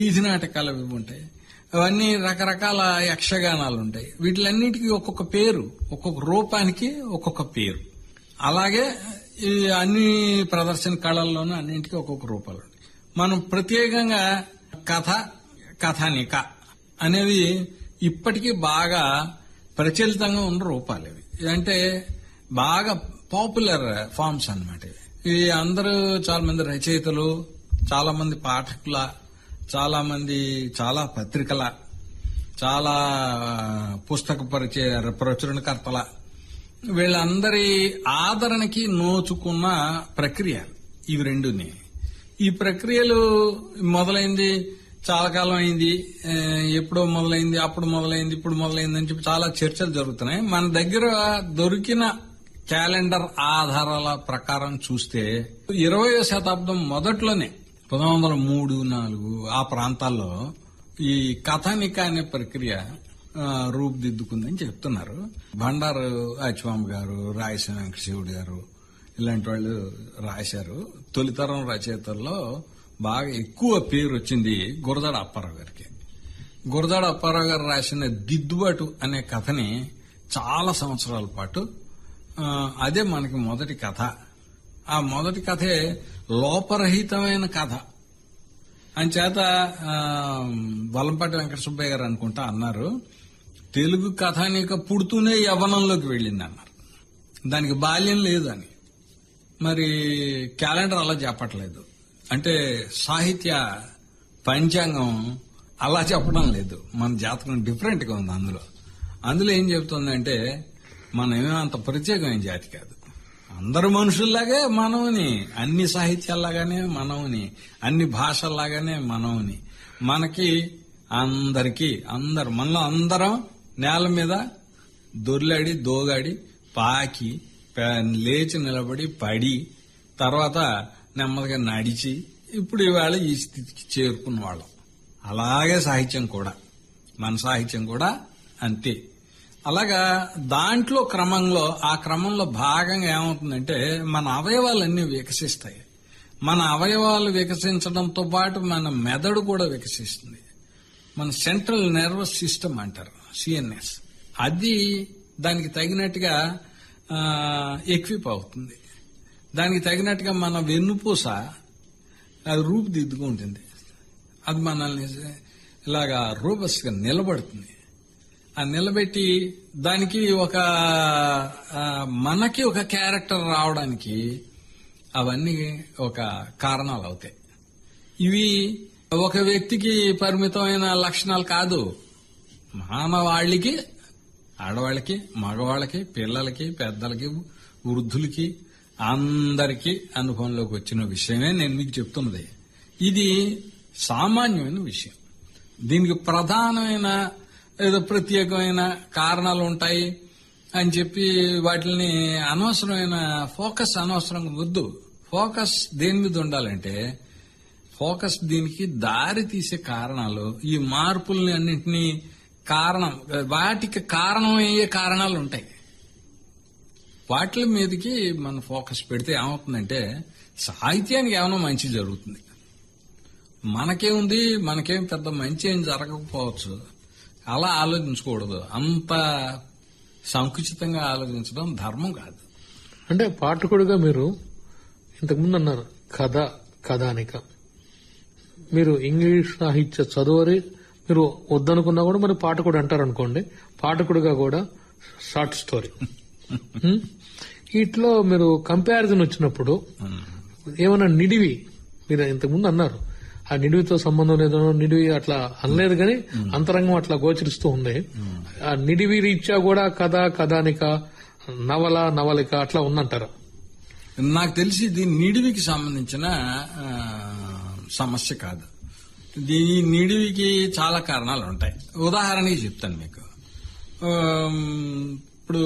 వీధి నాటకాలు అవి ఉంటాయి అవన్నీ రకరకాల యక్షగానాలు ఉంటాయి వీటిలన్నిటికీ ఒక్కొక్క పేరు ఒక్కొక్క రూపానికి ఒక్కొక్క పేరు అలాగే ఈ అన్ని ప్రదర్శన కళల్లోనూ అన్నింటికి ఒక్కొక్క రూపాలు ఉంటాయి మనం ప్రత్యేకంగా కథ కథానిక అనేవి ఇప్పటికీ బాగా ప్రచలితంగా ఉన్న రూపాలు ఇవి అంటే బాగా పాపులర్ ఫార్మ్స్ అన్నమాట ఇవి ఇవి అందరూ చాలా మంది రచయితలు చాలా మంది పాఠకుల చాలా మంది చాలా పత్రికల చాలా పుస్తక పరిచయ ప్రచురణకర్తల వీళ్ళందరి ఆదరణకి నోచుకున్న ప్రక్రియ ఇవి రెండుని ఈ ప్రక్రియలు మొదలైంది చాలా కాలం అయింది ఆ, ఎప్పుడో మొదలైంది అప్పుడు మొదలైంది ఇప్పుడు మొదలైంది అని చెప్పి చాలా చర్చలు జరుగుతున్నాయి మన దగ్గర దొరికిన క్యాలెండర్ ఆధారాల ప్రకారం చూస్తే ఇరవయో శతాబ్దం మొదట్లోనే పంతొమ్మిది వందల మూడు నాలుగు ఆ ప్రాంతాల్లో ఈ కథానిక అనే ప్రక్రియ ఆ, రూపుదిద్దుకుందని చెప్తున్నారు బండారు అచ్వామ్ గారు రాయసిన వెంకటశివుడు గారు ఇలాంటి వాళ్ళు రాశారు తొలితరం రచయితల్లో బాగా ఎక్కువ పేరు వచ్చింది గురదాడ అప్పారావు గారికి గురదాడ అప్పారావు గారు రాసిన దిద్దుబాటు అనే కథని చాలా సంవత్సరాల పాటు ఆ, అదే మనకి మొదటి కథ ఆ మొదటి కథే లోపరహితమైన కథ అంచేత ఆ, వలంపాటి వెంకట సుబ్బయ్య గారు అనుకుంటా అన్నారు తెలుగు కథానిక పుడుతూనే యవ్వనంలోకి వెళ్ళింది అన్నారు దానికి బాల్యం లేదు అని మరి క్యాలెండర్ అలా చెప్పట్లేదు అంటే సాహిత్య పంచాంగం అలా చెప్పడం లేదు మన జాతకం డిఫరెంట్ గా ఉంది అందులో అందులో ఏం చెబుతుందంటే మనం ఏమీ అంత ప్రత్యేకమైన జాతి కాదు అందరు మనుషుల్లాగే మనవుని అన్ని సాహిత్యాల్లాగానే మనవుని అన్ని భాషల్లాగానే మనవుని మనకి అందరికీ అందరు మనలో అందరం నేల మీద దొర్లాడి దోగాడి పాకి ప- లేచి నిలబడి పడి తర్వాత నెమ్మదిగా నడిచి ఇప్పుడు ఇవాళ ఈ స్థితికి చేరుకున్న వాళ్ళం అలాగే సాహిత్యం కూడా మన సాహిత్యం కూడా అంతే అలాగా దాంట్లో క్రమంలో ఆ క్రమంలో భాగంగా ఏమవుతుందంటే మన అవయవాలన్నీ వికసిస్తాయి మన అవయవాలు వికసించడంతో పాటు మన మెదడు కూడా వికసిస్తుంది మన సెంట్రల్ నర్వస్ సిస్టమ్ అంటారు సిఎన్ఎస్ అది దానికి తగినట్టుగా ఎక్విప్ అవుతుంది దానికి తగినట్టుగా మన వెన్నుపూస అది రూపుదిద్దుకుంటుంది అది మనల్ని ఇలాగా రూపస్గా నిలబడుతుంది ఆ నిలబెట్టి దానికి ఒక ఆ, మనకి ఒక క్యారెక్టర్ రావడానికి అవన్నీ ఒక కారణాలు అవుతాయి ఇవి ఒక వ్యక్తికి పరిమితమైన లక్షణాలు కాదు మానవాళికి ఆడవాళ్ళకి మగవాళ్ళకి పిల్లలకి పెద్దలకి వృద్ధులకి అందరికీ అనుభవంలోకి వచ్చిన విషయమే నేను మీకు చెప్తున్నది ఇది సామాన్యమైన విషయం దీనికి ప్రధానమైన ఏదో ప్రత్యేకమైన కారణాలు ఉంటాయి అని చెప్పి వాటిని అనవసరమైన ఫోకస్ అనవసరంగా వద్దు ఫోకస్ దేని మీద ఉండాలంటే ఫోకస్ దీనికి దారి తీసే కారణాలు ఈ మార్పుల్ని అన్నింటినీ కారణం వాటికి కారణం అయ్యే కారణాలు ఉంటాయి వాటి మీదకి మనం ఫోకస్ పెడితే ఏమవుతుందంటే సాహిత్యానికి ఏమైనా మంచి జరుగుతుంది మనకేముంది మనకేం పెద్ద మంచి ఏం జరగకపోవచ్చు అలా ఆలోచించకూడదు అంత సంకుచితంగా ఆలోచించడం ధర్మం కాదు అంటే పాఠకుడిగా మీరు ఇంతకుముందు అన్నారు కథ కథానిక మీరు ఇంగ్లీష్ సాహిత్య చదువరి మీరు వద్దనుకున్నా కూడా మరి పాఠకుడు అంటారు అనుకోండి పాఠకుడిగా కూడా షార్ట్ స్టోరీ హ్మ్? వీటిలో మీరు కంపారిజన్ వచ్చినప్పుడు ఏమైనా నిడివి మీరు ఇంతకుముందు అన్నారు ఆ నిడివితో సంబంధం లేదో నిడివి అట్లా అనలేదు కానీ అంతరంగం అట్లా గోచరిస్తూ ఉంది ఆ నిడివి రీత్యా కూడా కథ కథానిక నవల నవలిక అట్లా ఉందంటారా నాకు తెలిసి ఇది నిడివికి సంబంధించిన ఆ, సమస్య కాదు ఈ నిడివికి చాలా కారణాలు ఉంటాయి ఉదాహరణకి చెప్తాను మీకు ఆమ్, ఇప్పుడు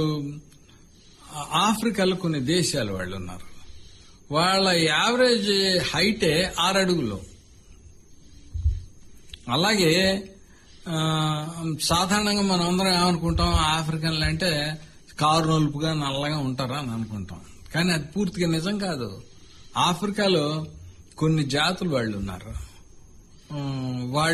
ఆఫ్రికాలో కొన్ని దేశాలు వాళ్ళు ఉన్నారు వాళ్ళ యావరేజ్ హైటే ఆరు అడుగులు అలాగే ఆ, సాధారణంగా మనం అందరం ఏమనుకుంటాం ఆఫ్రికన్లు అంటే కారు నలుపుగా నల్లగా ఉంటారా అని అనుకుంటాం కానీ అది పూర్తిగా నిజం కాదు ఆఫ్రికాలో కొన్ని జాతులు వాళ్ళు ఉన్నారు వాడి